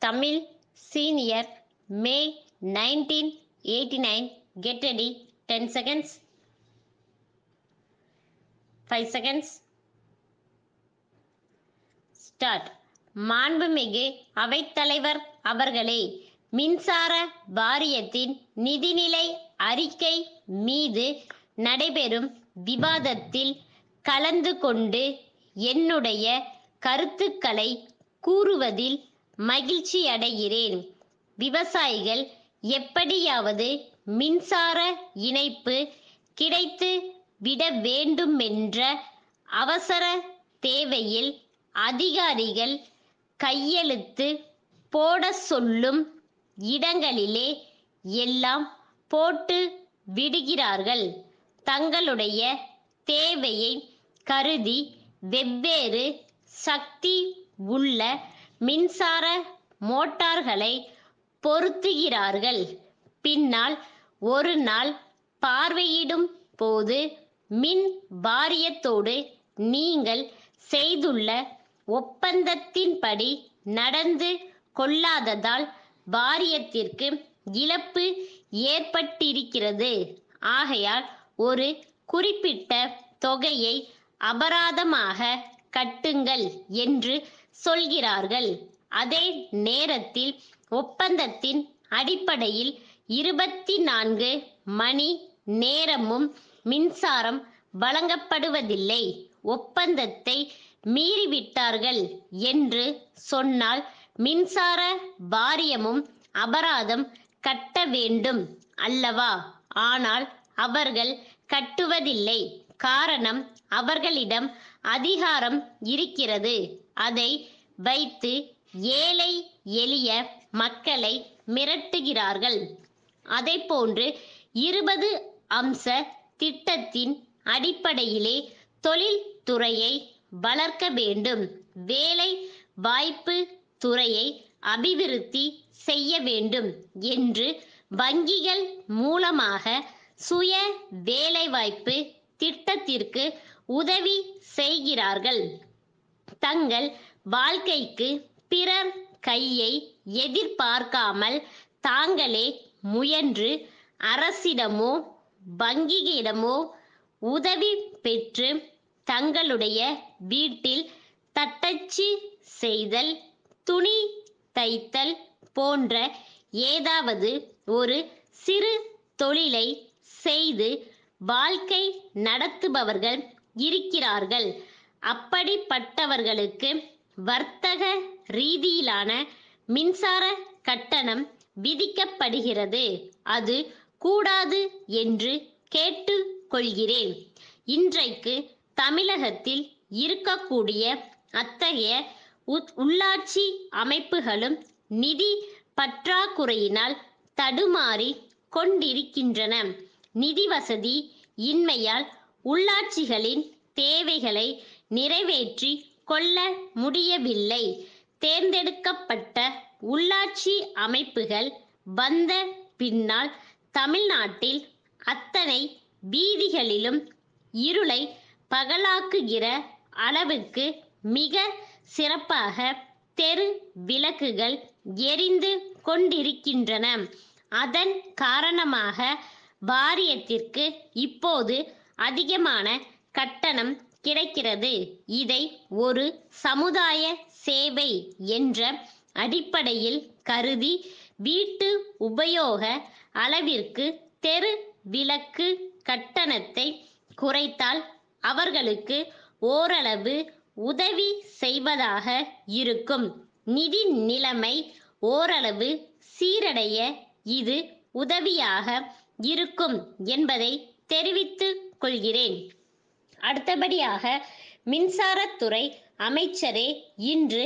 Tamil senior May nineteen eighty nine get ready ten seconds five seconds start மாண்புமிகு அவைத்தலைவர் அவர்களே மின்சார வாரியத்தின் நிதிநிலை அறிக்கை மீது நடைபெறும் விவாதத்தில் கலந்து கொண்டு என்னுடைய கருத்துக்களை கூறுவதில் மகிழ்ச்சி அடைகிறேன் விவசாயிகள் எப்படியாவது மின்சார இணைப்பு கிடைத்து விட வேண்டுமென்ற அவசர தேவையில் அதிகாரிகள் கையெழுத்து போட சொல்லும் இடங்களிலே எல்லாம் போட்டு விடுகிறார்கள் தங்களுடைய தேவையை கருதி வெவ்வேறு சக்தி உள்ள மின்சார மோட்டார்களை பொருத்துகிறார்கள் பின்னால் ஒரு நாள் பார்வையிடும் போது மின் வாரியத்தோடு நீங்கள் செய்துள்ள ஒப்பந்தத்தின்படி நடந்து கொள்ளாததால் வாரியத்திற்கு இழப்பு ஏற்பட்டிருக்கிறது ஆகையால் ஒரு குறிப்பிட்ட தொகையை அபராதமாக கட்டுங்கள் என்று சொல்கிறார்கள் அதே நேரத்தில் ஒப்பந்தத்தின் அடிப்படையில் இருபத்தி நான்கு மணி நேரமும் மின்சாரம் வழங்கப்படுவதில்லை ஒப்பந்தத்தை மீறிவிட்டார்கள் என்று சொன்னால் மின்சார வாரியமும் அபராதம் கட்ட வேண்டும் அல்லவா ஆனால் அவர்கள் கட்டுவதில்லை காரணம் அவர்களிடம் அதிகாரம் இருக்கிறது அதை வைத்து ஏழை எளிய மக்களை மிரட்டுகிறார்கள் அதைப்போன்று இருபது அம்ச திட்டத்தின் அடிப்படையிலே தொழில்துறையை வளர்க்க வேண்டும் வேலை வாய்ப்பு துறையை அபிவிருத்தி செய்ய வேண்டும் என்று வங்கிகள் மூலமாக சுய வேலைவாய்ப்பு திட்டத்திற்கு உதவி செய்கிறார்கள் தங்கள் வாழ்க்கைக்கு பிறர் கையை எதிர்பார்க்காமல் தாங்களே முயன்று அரசிடமோ வங்கியிடமோ உதவி பெற்று தங்களுடைய வீட்டில் தட்டச்சு செய்தல் துணி தைத்தல் போன்ற ஏதாவது ஒரு சிறு தொழிலை செய்து வாழ்க்கை நடத்துபவர்கள் இருக்கிறார்கள் அப்படிப்பட்டவர்களுக்கு வர்த்தக ரீதியிலான மின்சார கட்டணம் விதிக்கப்படுகிறது அது கூடாது என்று கேட்டுக்கொள்கிறேன் இன்றைக்கு தமிழகத்தில் இருக்கக்கூடிய அத்தகைய உத்- உள்ளாட்சி அமைப்புகளும் நிதி பற்றாக்குறையினால் தடுமாறி கொண்டிருக்கின்றன நிதி வசதி இன்மையால் உள்ளாட்சிகளின் தேவைகளை நிறைவேற்றி கொள்ள முடியவில்லை தேர்ந்தெடுக்கப்பட்ட உள்ளாட்சி அமைப்புகள் வந்த பின்னால் தமிழ்நாட்டில் அத்தனை வீதிகளிலும் இருளை பகலாக்குகிற அளவுக்கு மிக சிறப்பாக தெரு விளக்குகள் எரிந்து கொண்டிருக்கின்றன அதன் காரணமாக வாரியத்திற்கு இப்போது அதிகமான கட்டணம் கிடைக்கிறது இதை ஒரு சமுதாய சேவை என்ற அடிப்படையில் கருதி வீட்டு உபயோக அளவிற்கு தெரு விளக்கு கட்டணத்தை குறைத்தால் அவர்களுக்கு ஓரளவு உதவி செய்வதாக இருக்கும் நிதி நிலைமை ஓரளவு சீரடைய இது உதவியாக இருக்கும் என்பதை தெரிவித்துக் கொள்கிறேன் அடுத்தபடியாக மின்சாரத்துறை அமைச்சரே இன்று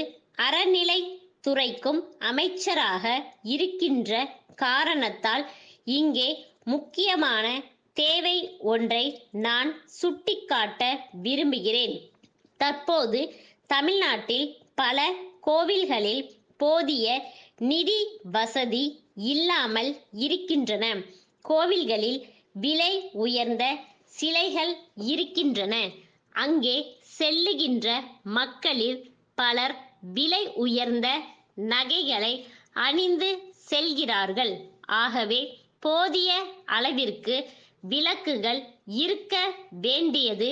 அறநிலைத்துறைக்கும் அமைச்சராக இருக்கின்ற காரணத்தால் இங்கே முக்கியமான தேவை ஒன்றை நான் சுட்டிக்காட்ட விரும்புகிறேன் தற்போது தமிழ்நாட்டில் பல கோவில்களில் போதிய நிதி வசதி இல்லாமல் இருக்கின்றன கோவில்களில் விலை உயர்ந்த சிலைகள் இருக்கின்றன அங்கே செல்லுகின்ற மக்களில் பலர் விலை உயர்ந்த நகைகளை அணிந்து செல்கிறார்கள் ஆகவே போதிய அளவிற்கு விளக்குகள் இருக்க வேண்டியது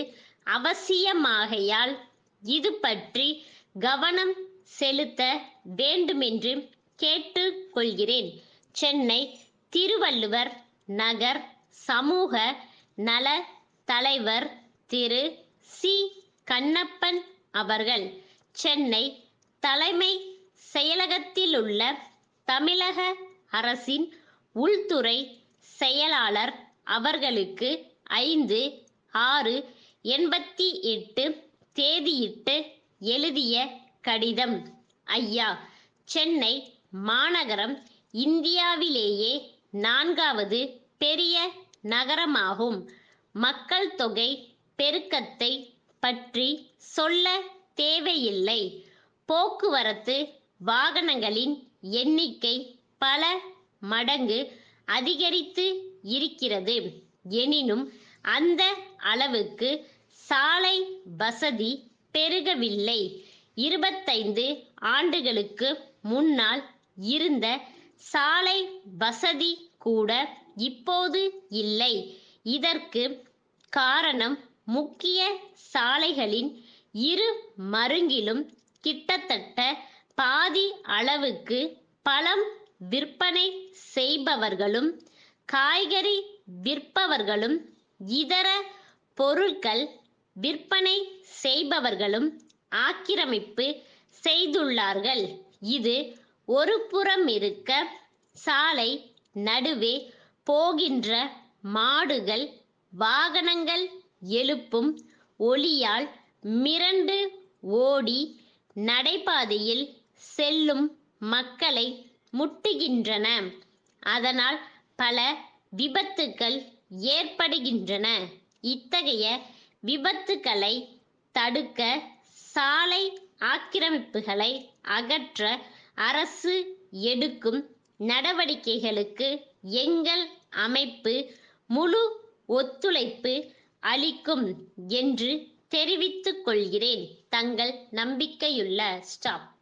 அவசியமாகையால் இது பற்றி கவனம் செலுத்த வேண்டுமென்று கேட்டுக்கொள்கிறேன் சென்னை திருவள்ளுவர் நகர் சமூக நல தலைவர் திரு சி கண்ணப்பன் அவர்கள் சென்னை தலைமை செயலகத்திலுள்ள தமிழக அரசின் உள்துறை செயலாளர் அவர்களுக்கு ஐந்து ஆறு எண்பத்தி எட்டு தேதியிட்டு எழுதிய கடிதம் ஐயா சென்னை மாநகரம் இந்தியாவிலேயே நான்காவது பெரிய நகரமாகும் மக்கள் தொகை பெருக்கத்தை பற்றி சொல்ல தேவையில்லை போக்குவரத்து வாகனங்களின் எண்ணிக்கை பல மடங்கு அதிகரித்து இருக்கிறது எனினும் அந்த அளவுக்கு சாலை வசதி பெருகவில்லை இருபத்தைந்து ஆண்டுகளுக்கு முன்னால் இருந்த சாலை வசதி கூட இப்போது இல்லை இதற்கு காரணம் முக்கிய சாலைகளின் இரு மருங்கிலும் கிட்டத்தட்ட பாதி அளவுக்கு பழம் விற்பனை செய்பவர்களும் காய்கறி விற்பவர்களும் இதர பொருட்கள் விற்பனை செய்பவர்களும் ஆக்கிரமிப்பு செய்துள்ளார்கள் இது ஒரு புறம் இருக்க சாலை நடுவே போகின்ற மாடுகள் வாகனங்கள் எழுப்பும் ஒளியால் மிரண்டு ஓடி நடைபாதையில் செல்லும் மக்களை முட்டுகின்றன அதனால் பல விபத்துக்கள் ஏற்படுகின்றன இத்தகைய விபத்துக்களை தடுக்க சாலை ஆக்கிரமிப்புகளை அகற்ற அரசு எடுக்கும் நடவடிக்கைகளுக்கு எங்கள் அமைப்பு முழு ஒத்துழைப்பு அளிக்கும் என்று தெரிவித்துக் கொள்கிறேன் தங்கள் நம்பிக்கையுள்ள ஸ்டாப்